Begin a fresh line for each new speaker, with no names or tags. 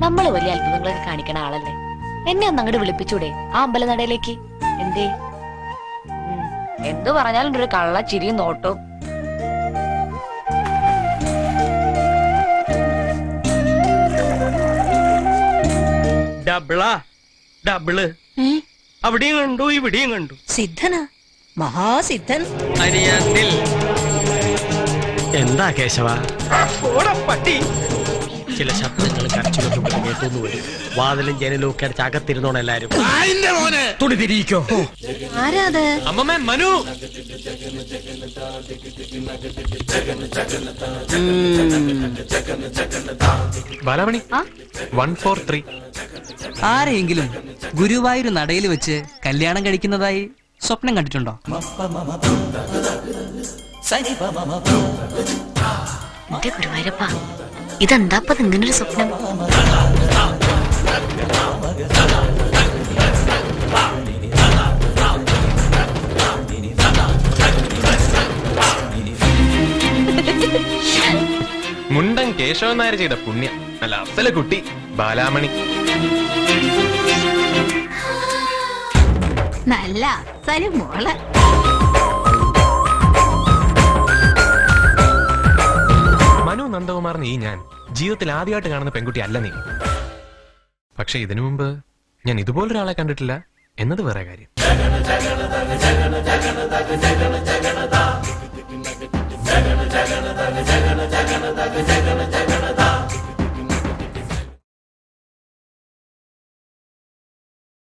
നമ്മൾ വലിയ അത്ഭുതങ്ങളൊക്കെ കാണിക്കണ ആളല്ലേ എന്നെ ഒന്ന് അങ്ങോട്ട് വിളിപ്പിച്ചൂടെ ആ അമ്പലനടയിലേക്ക് എന്തേ ഉം, എന്തു പറഞ്ഞാലും ഒരു കള്ള ചിരിയും നോട്ടവും
ഡബിളാ ഡബിള് അവിടെയും കണ്ടു ഇവിടെയും കണ്ടു
സിദ്ധനാ മഹാസിദ്ധൻ
അരിയാത്തിൽ
എന്താ കേശവ
പട്ടി
ചില ശബ്ദങ്ങൾ കരച്ചിലൊക്കെ ഇവിടെ കേട്ടൊന്നു വരും വാതിലും ജനലും ഒക്കെ അടച്ച് അകത്തിരുന്നോണം എല്ലാരും തുണി തിരിയിക്കോ
ആരാ അത്
അമ്മമ്മേ Manu Balamani one four three
ആരെയെങ്കിലും ഗുരുവായൂർ നടയിൽ വെച്ച് കല്യാണം കഴിക്കുന്നതായി സ്വപ്നം കണ്ടിട്ടുണ്ടോ
എന്റെ ഗുരുവായൂരപ്പ ഇതെന്താപ്പത് ഇങ്ങനൊരു സ്വപ്നം
മുണ്ടൻ കേശവൻ നായർ ചെയ്ത പുണ്യം നല്ല അസല കുട്ടി ബാലാമണി
നല്ല സരി മോള്
മനു നന്ദകുമാറിന് ഈ ഞാൻ ജീവിതത്തിൽ ആദ്യമായിട്ട് കാണുന്ന പെൺകുട്ടി അല്ല നീ പക്ഷെ ഇതിനു മുമ്പ് ഞാൻ ഇതുപോലൊരാളെ കണ്ടിട്ടില്ല എന്നത് വേറെ കാര്യം